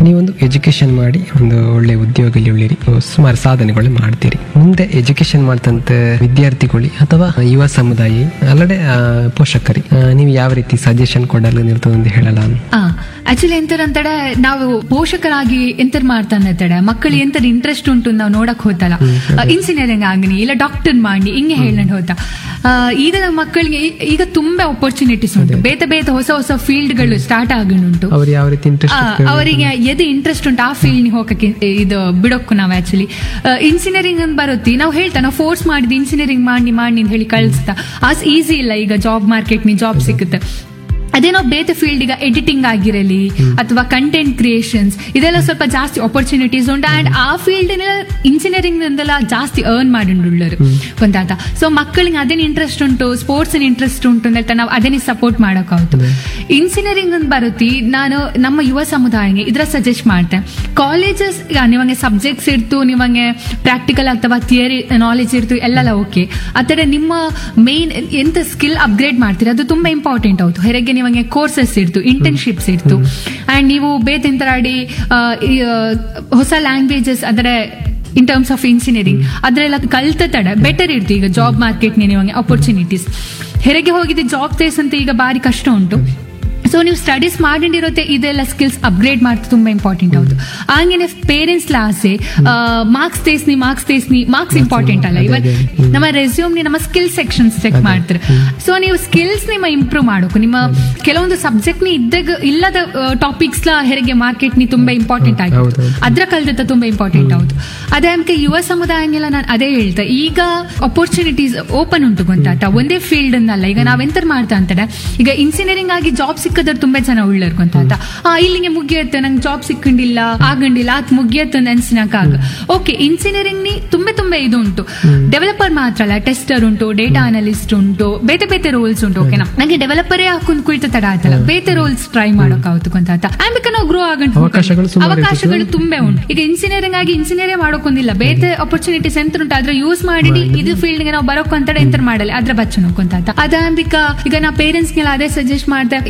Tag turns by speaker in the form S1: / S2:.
S1: ನೀವೊಂದು ಎಜುಕೇಶನ್ ಮಾಡಿ ಒಂದು ಒಳ್ಳೆ ಉದ್ಯೋಗದಲ್ಲಿ ಉಳಿರಿ ಸುಮಾರು ಸಾಧನೆಗಳು ಮಾಡ್ತೀರಿ ಮುಂದೆ ಎಜುಕೇಶನ್ ಮಾಡ್ತಂತ ವಿದ್ಯಾರ್ಥಿಗಳು ಅಥವಾ ಯುವ ಸಮುದಾಯ ಅಲ್ಲದೆ ಆ, ಪೋಷಕರಿ ಆ, ನೀವು ಯಾವ ರೀತಿ ಸಜೆಷನ್ ಕೊಡಲು ನಿರ್ತದೆ ಅಂತ ಹೇಳಲ್ಲ
S2: ಆಕ್ಚುಲಿ ಎಂತರಂತಡೆ ನಾವು ಪೋಷಕರಾಗಿ ಎಂತರ್ ಮಾಡ್ತಾನೆ ಮಕ್ಕಳು ಎಂತರ್ ಇಂಟ್ರೆಸ್ಟ್ ಉಂಟು ನಾವು ನೋಡಕ್ ಹೋತಲ್ಲ ಇಂಜಿನಿಯರಿಂಗ್ ಆಗನಿ ಇಲ್ಲ ಡಾಕ್ಟರ್ ಮಾಡಿ ಹಿಂಗೆ ಹೇಳಂಡ್ ಹೋತ ಆ, ಈಗ ನಮ್ಮ ಮಕ್ಕಳಿಗೆ ಈ- ಈಗ ತುಂಬಾ ಅಪರ್ಚುನಿಟೀಸ್ ಉಂಟು ಬೇತೆ ಬೇತೆ ಹೊಸ ಹೊಸ ಫೀಲ್ಡ್ ಗಳು ಸ್ಟಾರ್ಟ್ ಆಗನುಂಟು
S1: ಅವ್ರು ಯಾವ ರೀತಿ
S2: ಆ,
S1: ಇಂಟ್ರೆಸ್ಟ್
S2: ಅವರಿಗೆ ಎದು ಇಂಟ್ರೆಸ್ಟ್ ಉಂಟು ಆ ಫೀಲ್ಡ್ ಹೋಗಕ್ಕೆ ಇದು ಬಿಡೋಕು ನಾವು ಆಕ್ಚುಲಿ ಇಂಜಿನಿಯರಿಂಗ್ ಅಂತ ಬರುತ್ತಿ ನಾವು ಹೇಳ್ತಾ ನಾವು ಫೋರ್ಸ್ ಮಾಡಿದ್ ಇಂಜಿನಿಯರಿಂಗ್ ಮಾಡಿ ಮಾಡಿ ಅಂತ ಹೇಳಿ ಕಳಿಸ್ತಾ ಆಸ್ ಈಸಿ ಇಲ್ಲ ಈಗ ಜಾಬ್ ಮಾರ್ಕೆಟ್ ನಿ ಜಾಬ್ ಸಿಗುತ್ತೆ ಅದೇ ನಾವು ಬೇರೆ ಫೀಲ್ಡ್ ಈಗ ಎಡಿಟಿಂಗ್ ಆಗಿರಲಿ ಅಥವಾ ಕಂಟೆಂಟ್ ಕ್ರಿಯೇಷನ್ಸ್ ಇದೆಲ್ಲ ಸ್ವಲ್ಪ ಜಾಸ್ತಿ ಆಪರ್ಚುನಿಟೀಸ್ ಉಂಟು ಅಂಡ್ ಆ ಫೀಲ್ಡ್ ಇಂಜಿನಿಯರಿಂಗ್ ನಿಂದೆಲ್ಲ ಜಾಸ್ತಿ ಅರ್ನ್ ಮಾಡಿಂಡುಳ್ಳರು ಗೊತ್ತಾತ ಸೊ ಮಕ್ಕಳಿಗೆ ಅದೇನು ಇಂಟ್ರೆಸ್ಟ್ ಉಂಟು ಸ್ಪೋರ್ಟ್ಸ್ ಇಂಟ್ರೆಸ್ಟ್ ಉಂಟು ಅಂತ ಹೇಳ್ತಾ ನಾವು ಅದನ್ನೇ ಸಪೋರ್ಟ್ ಮಾಡೋಕ್ಕಾಗುತ್ತೆ ಇಂಜಿನಿಯರಿಂಗ್ ಅಂತ ಬರುತ್ತಿ ನಾನು ನಮ್ಮ ಯುವ ಸಮುದಾಯಕ್ಕೆ ಇದ್ರ ಸಜೆಸ್ಟ್ ಮಾಡ್ತೇನೆ ಕಾಲೇಜಸ್ ನಿಮಗೆ ಸಬ್ಜೆಕ್ಟ್ಸ್ ಇರ್ತು ನಿಮಗೆ ಪ್ರಾಕ್ಟಿಕಲ್ ಅಥವಾ ಥಿಯರಿ ನಾಲೆಜ್ ಇರ್ತು ಎಲ್ಲೆಲ್ಲ ಓಕೆ ಆದರೆ ನಿಮ್ಮ ಮೇನ್ ಎಂತ ಸ್ಕಿಲ್ ಅಪ್ಗ್ರೇಡ್ ಮಾಡ್ತೀರಿ ಅದು ತುಂಬಾ ಇಂಪಾರ್ಟೆಂಟ್ ಆಯ್ತು ಹೊರಗೆ ನಿಮಗೆ ಕೋರ್ಸಸ್ ಇರ್ತು ಇಂಟರ್ನ್ಶಿಪ್ಸ್ ಇರ್ತು ಅಂಡ್ ನೀವು ಬೇತೆಂತರಾಡಿ ಆ, ಈ, ಆ, ಹೊಸ ಲ್ಯಾಂಗ್ವೇಜಸ್ ಅಂದರೆ ಇನ್ ಟರ್ಮ್ಸ್ ಆಫ್ ಇಂಜಿನಿಯರಿಂಗ್ ಅದರೆಲ್ಲ ಕಲ್ತ ತಡ ಬೆಟರ್ ಇರ್ತು ಈಗ ಜಾಬ್ ಮಾರ್ಕೆಟ್ ನಿಮಗೆ ಅಪರ್ಚುನಿಟೀಸ್ ಹೆರಿಗೆ ಹೋಗಿದ್ದೆ ಜಾಬ್ ತೇಸ್ ಅಂತ ಈಗ ಬಾರಿ ಕಷ್ಟ ಉಂಟು ಸೊ ನೀವು ಸ್ಟಡೀಸ್ ಮಾಡಿರೋತ್ತೆ ಇದೆಲ್ಲ ಸ್ಕಿಲ್ಸ್ ಅಪ್ಗ್ರೇಡ್ ಮಾಡ್ತಾ ತುಂಬಾ ಇಂಪಾರ್ಟೆಂಟ್ ಹೌದು ಹಂಗೇನೆ ಪೇರೆಂಟ್ಸ್ ಆಸೆ ಮಾರ್ಕ್ಸ್ ತೇಸ್ನಿ ಮಾರ್ಕ್ಸ್ ತೇಸ್ನಿ ಮಾರ್ಕ್ಸ್ ಇಂಪಾರ್ಟೆಂಟ್ ಅಲ್ಲ ಇವನ್ ನಮ್ಮ ರೆಸ್ಯೂಮ್ ನಮ್ಮ ಸ್ಕಿಲ್ ಸೆಕ್ಷನ್ಸ್ ಚೆಕ್ ಮಾಡ್ತಾರೆ ಸೊ ನೀವು ಸ್ಕಿಲ್ಸ್ ನಿಮ್ಮ ಇಂಪ್ರೂವ್ ಮಾಡೋಕು ನಿಮ್ಮ ಕೆಲವೊಂದು ಸಬ್ಜೆಕ್ಟ್ ನಿ ಇದ್ದಾಗ ಇಲ್ಲದ ಟಾಪಿಕ್ಸ್ ಲ ಹೆರಿಗೆ ಮಾರ್ಕೆಟ್ ನಿ ತುಂಬಾ ಇಂಪಾರ್ಟೆಂಟ್ ಆಗಿದೆ
S1: ಹೌದು.
S2: ಅದ್ರ ಕಲ್ದತ್ತ ತುಂಬಾ ಇಂಪಾರ್ಟೆಂಟ್ ಹೌದು ಅದೇ ಅನ್ಕೆ ಯುವ ಸಮುದಾಯನೆಲ್ಲ ನಾನು ಅದೇ ಹೇಳ್ತೆ ಈಗ ಅಪರ್ಚುನಿಟೀಸ್ ಓಪನ್ ಉಂಟು ಗೊತ್ತಾತ ಒಂದೇ ಫೀಲ್ಡ್ ಅನ್ನಲ್ಲ ಈಗ ನಾವೆಂತ ಮಾಡ್ತಾ ಅಂತಾರೆ ಈಗ ಇಂಜಿನಿಯರಿಂಗ್ ಆಗಿ ಜಾಬ್ ಸಿಕ್ಕದ್ರು ತುಂಬಾ ಜನ ಉಳ್ಳರ್ ಗೊತ್ತಾತ ಆ ಇಲ್ಲಿಗೆ ಮುಗಿಯತ್ತೆ ನಂಗೆ ಜಾಬ್ ಸಿಕ್ಕಂಡಿಲ್ಲ ಆಗಂಡಿಲ್ಲ ಅತ್ ಮುಗಿಯತ್ತೆ ಅನ್ಸಿನಕಾಗ ಓಕೆ ಇಂಜಿನಿಯರಿಂಗ್ ನಿ ತುಂಬಾ ತುಂಬಾ ಇದು ಉಂಟು ಡೆವಲಪರ್ ಮಾತ್ರ ಅಲ್ಲ ಟೆಸ್ಟರ್ ಉಂಟು ಡೇಟಾ ಅನಲಿಸ್ಟ್ ಉಂಟು ಬೇತೆ ಬೇತೆ ರೋಲ್ಸ್ ಉಂಟು ಓಕೆನಾ ನಂಗೆ ಡೆವಲಪರೇ ಹಾಕೊಂಡ್ ಕುಳಿತ ತಡ ಆಯ್ತಲ್ಲ ಬೇತೆ ರೋಲ್ಸ್ ಟ್ರೈ ಮಾಡೋಕ್ಕಾಗುತ್ತೆ ಗೊತ್ತಾತ ಆಮೇಲೆ ನಾವು ಗ್ರೋ ಆಗಂಟು
S1: ಅವಕಾಶಗಳು ಸುಮಾರು ಇರ್ತದೆ.
S2: ಅವಕಾಶಗಳು ತುಂಬಾ ಉಂಟು ಈಗ ಇಂಜಿನಿಯರಿಂಗ್ ಆಗಿ ಇಂಜಿನಿಯರೇ ಮಾಡೋಕೊಂದಿಲ್ಲ ಬೇರೆ ಅಪರ್ಚುನಿಟೀಸ್ ಎಂತ ಉಂಟು ಅದ್ರ ಯೂಸ್ ಮಾಡಿ ಇದು ಫೀಲ್ಡ್ ಗೆ ನಾವು ಬರೋಕ್ ಅಂತ ಎಂತ ಮಾಡಲ್ಲ ಅದ್ರ ಬಚ್ಚ ನೋಡ್ಕೊಂತ ಅದಾಂಬಿಕ ಈಗ ನಾ ಪೇರೆಂಟ್ಸ್ ಗೆಲ್ಲ ಅದೇ ಸಜೆಸ್ಟ್ ಮಾಡ್ದೆ